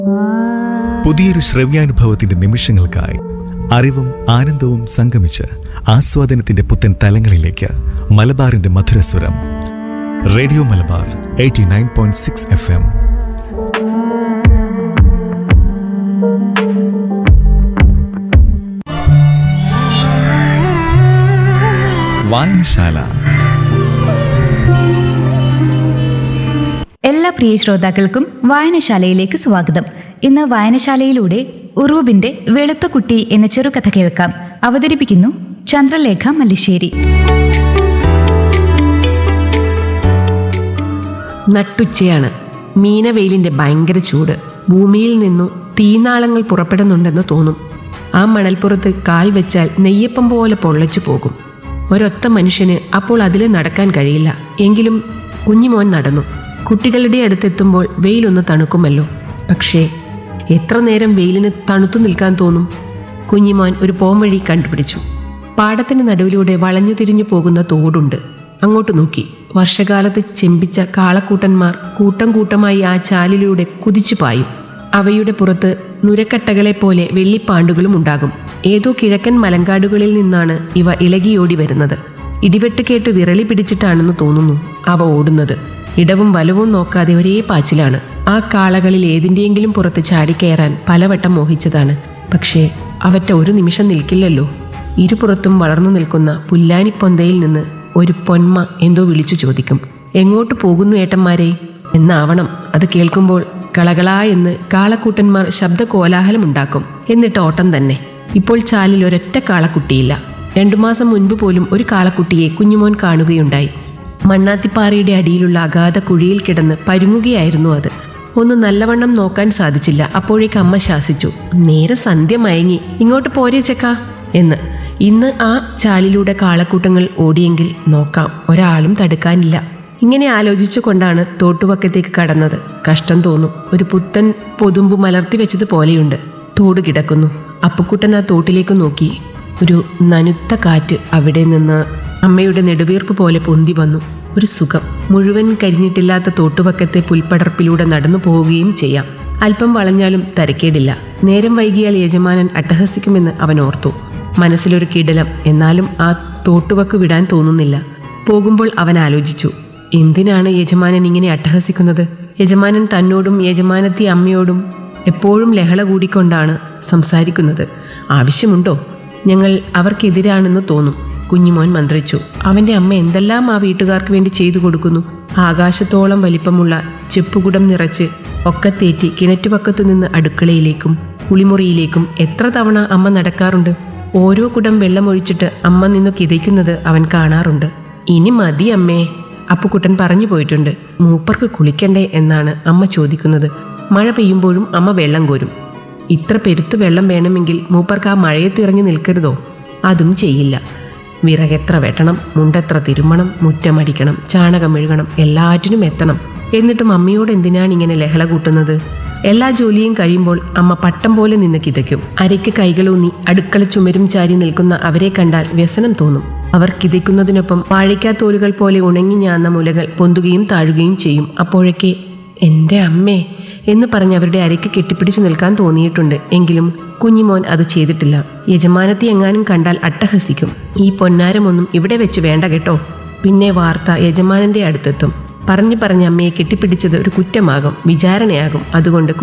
പുതിയൊരു ശ്രവ്യാനുഭവത്തിന്റെ നിമിഷങ്ങൾക്കായി അറിവും ആനന്ദവും സംഗമിച്ച് ആസ്വാദനത്തിന്റെ പുത്തൻ തലങ്ങളിലേക്ക് മലബാറിന്റെ മധുരസ്വരം radio Malabar eighty nine point six F M വായനശാല എല്ലാ പ്രിയ ശ്രോതാക്കൾക്കും വായനശാലയിലേക്ക് സ്വാഗതം ഇന്ന് വായനശാലയിലൂടെ ഉറൂബിന്റെ വെളുത്ത കുട്ടി എന്ന ചെറുകഥ കേൾക്കാം അവതരിപ്പിക്കുന്നു ചന്ദ്രലേഖ മല്ലിശ്ശേരി നട്ടുച്ചയാണ് മീനവെയിലിന്റെ ഭയങ്കര ചൂട് ഭൂമിയിൽ നിന്നു തീനാളങ്ങൾ പുറപ്പെടുന്നുണ്ടെന്ന് തോന്നും ആ മണൽപ്പുറത്ത് കാൽ വെച്ചാൽ നെയ്യപ്പം പോലെ പൊള്ളച്ചു പോകും ഒരൊത്ത മനുഷ്യന് അപ്പോൾ അതിലെ നടക്കാൻ കഴിയില്ല എങ്കിലും കുഞ്ഞിമോൻ നടന്നു കുട്ടികളുടെ അടുത്തെത്തുമ്പോൾ വെയിലൊന്ന് തണുക്കുമല്ലോ പക്ഷേ എത്ര നേരം വെയിലിന് തണുത്തു നിൽക്കാൻ തോന്നും കുഞ്ഞിമോൻ ഒരു പോംവഴി കണ്ടുപിടിച്ചു പാടത്തിന് നടുവിലൂടെ വളഞ്ഞു തിരിഞ്ഞു പോകുന്ന തോടുണ്ട് അങ്ങോട്ട് നോക്കി വർഷകാലത്ത് ചെമ്പിച്ച കാളക്കൂട്ടന്മാർ കൂട്ടം കൂട്ടമായി ആ ചാലിലൂടെ കുതിച്ചു പായും അവയുടെ പുറത്ത് നുരക്കട്ടകളെ പോലെ വെള്ളിപ്പാണ്ടുകളും ഉണ്ടാകും ഏതോ കിഴക്കൻ മലങ്കാടുകളിൽ നിന്നാണ് ഇവ ഇളകിയോടി വരുന്നത് ഇടിവെട്ട് കേട്ട് വിരളി പിടിച്ചിട്ടാണെന്ന് തോന്നുന്നു അവ ഓടുന്നത് ഇടവും വലവും നോക്കാതെ ഒരേ പാച്ചിലാണ് ആ കാളകളിൽ ഏതിൻ്റെയെങ്കിലും പുറത്ത് ചാടിക്കയറാൻ പലവട്ടം മോഹിച്ചതാണ് പക്ഷേ അവറ്റ ഒരു നിമിഷം നിൽക്കില്ലല്ലോ ഇരുപുറത്തും വളർന്നു നിൽക്കുന്ന പുല്ലാനിപ്പൊന്തയിൽ നിന്ന് ഒരു പൊന്മ എന്തോ വിളിച്ചു ചോദിക്കും എങ്ങോട്ട് പോകുന്നു ഏട്ടന്മാരെ എന്നാവണം അത് കേൾക്കുമ്പോൾ കളകളാ എന്ന് കാളക്കൂട്ടന്മാർ ശബ്ദ കോലാഹലമുണ്ടാക്കും എന്നിട്ട് ഓട്ടം തന്നെ ഇപ്പോൾ ചാലിൽ ഒരൊറ്റ കാളക്കുട്ടിയില്ല രണ്ടു മാസം മുൻപ് പോലും ഒരു കാളക്കുട്ടിയെ കുഞ്ഞുമോൻ കാണുകയുണ്ടായി മണ്ണാത്തിപ്പാറയുടെ അടിയിലുള്ള അഗാധ കുഴിയിൽ കിടന്ന് പരുങ്ങുകയായിരുന്നു അത് ഒന്ന് നല്ലവണ്ണം നോക്കാൻ സാധിച്ചില്ല അപ്പോഴേക്ക് അമ്മ ശാസിച്ചു നേരെ സന്ധ്യ മയങ്ങി ഇങ്ങോട്ട് പോരേ ചെക്ക എന്ന് ഇന്ന് ആ ചാലിലൂടെ കാളക്കൂട്ടങ്ങൾ ഓടിയെങ്കിൽ നോക്കാം ഒരാളും തടുക്കാനില്ല ഇങ്ങനെ ആലോചിച്ചു കൊണ്ടാണ് തോട്ടുപക്കത്തേക്ക് കടന്നത് കഷ്ടം തോന്നും ഒരു പുത്തൻ പൊതുമ്പ് മലർത്തി വെച്ചത് പോലെയുണ്ട് തോട് കിടക്കുന്നു അപ്പുക്കുട്ടൻ ആ തോട്ടിലേക്ക് നോക്കി ഒരു നനുത്ത കാറ്റ് അവിടെ നിന്ന് അമ്മയുടെ നെടുവീർപ്പ് പോലെ പൊന്തി വന്നു ഒരു സുഖം മുഴുവൻ കരിഞ്ഞിട്ടില്ലാത്ത തോട്ടുപക്കത്തെ പുൽപ്പടർപ്പിലൂടെ നടന്നു പോവുകയും ചെയ്യാം അല്പം വളഞ്ഞാലും തരക്കേടില്ല നേരം വൈകിയാൽ യജമാനൻ അട്ടഹസിക്കുമെന്ന് അവൻ ഓർത്തു മനസ്സിലൊരു കിടലം എന്നാലും ആ തോട്ടുവക്ക് വിടാൻ തോന്നുന്നില്ല പോകുമ്പോൾ അവൻ ആലോചിച്ചു എന്തിനാണ് യജമാനൻ ഇങ്ങനെ അട്ടഹസിക്കുന്നത് യജമാനൻ തന്നോടും യജമാനത്തി അമ്മയോടും എപ്പോഴും ലഹള കൂടിക്കൊണ്ടാണ് സംസാരിക്കുന്നത് ആവശ്യമുണ്ടോ ഞങ്ങൾ അവർക്കെതിരാണെന്ന് തോന്നും കുഞ്ഞുമോൻ മന്ത്രിച്ചു അവന്റെ അമ്മ എന്തെല്ലാം ആ വീട്ടുകാർക്ക് വേണ്ടി ചെയ്തു കൊടുക്കുന്നു ആകാശത്തോളം വലിപ്പമുള്ള ചെപ്പുകുടം നിറച്ച് ഒക്കത്തേറ്റി കിണറ്റുപക്കത്തു നിന്ന് അടുക്കളയിലേക്കും കുളിമുറിയിലേക്കും എത്ര തവണ അമ്മ നടക്കാറുണ്ട് ഓരോ കുടം വെള്ളമൊഴിച്ചിട്ട് അമ്മ നിന്ന് കിതയ്ക്കുന്നത് അവൻ കാണാറുണ്ട് ഇനി മതി അമ്മേ അപ്പുക്കുട്ടൻ പറഞ്ഞു പോയിട്ടുണ്ട് മൂപ്പർക്ക് കുളിക്കണ്ടേ എന്നാണ് അമ്മ ചോദിക്കുന്നത് മഴ പെയ്യുമ്പോഴും അമ്മ വെള്ളം കോരും ഇത്ര പെരുത്ത് വെള്ളം വേണമെങ്കിൽ മൂപ്പർക്ക് ആ മഴയത്ത് ഇറങ്ങി നിൽക്കരുതോ അതും ചെയ്യില്ല വിറകെത്ര വെട്ടണം മുണ്ടെത്ര തിരുമണം മുറ്റമടിക്കണം ചാണകം മെഴുകണം എല്ലാറ്റിനും എത്തണം എന്നിട്ടും അമ്മയോട് എന്തിനാണ് ഇങ്ങനെ ലഹള കൂട്ടുന്നത് എല്ലാ ജോലിയും കഴിയുമ്പോൾ അമ്മ പട്ടം പോലെ നിന്ന് കിതയ്ക്കും അരയ്ക്ക് കൈകളൂന്നി അടുക്കള ചുമരും ചാരി നിൽക്കുന്ന അവരെ കണ്ടാൽ വ്യസനം തോന്നും അവർ കിതയ്ക്കുന്നതിനൊപ്പം വാഴയ്ക്കാത്തോലുകൾ പോലെ ഉണങ്ങി ഞാന്ന മുലകൾ പൊന്തുകയും താഴുകയും ചെയ്യും അപ്പോഴൊക്കെ എൻ്റെ അമ്മേ എന്ന് പറഞ്ഞ് അവരുടെ അരയ്ക്ക് കെട്ടിപ്പിടിച്ചു നിൽക്കാൻ തോന്നിയിട്ടുണ്ട് എങ്കിലും കുഞ്ഞിമോൻ അത് ചെയ്തിട്ടില്ല യജമാനത്തി എങ്ങാനും കണ്ടാൽ അട്ടഹസിക്കും ഈ പൊന്നാരമൊന്നും ഇവിടെ വെച്ച് വേണ്ട കേട്ടോ പിന്നെ വാർത്ത യജമാനന്റെ അടുത്തെത്തും പറഞ്ഞു പറഞ്ഞ് അമ്മയെ കെട്ടിപ്പിടിച്ചത് ഒരു കുറ്റമാകും വിചാരണയാകും അതുകൊണ്ട്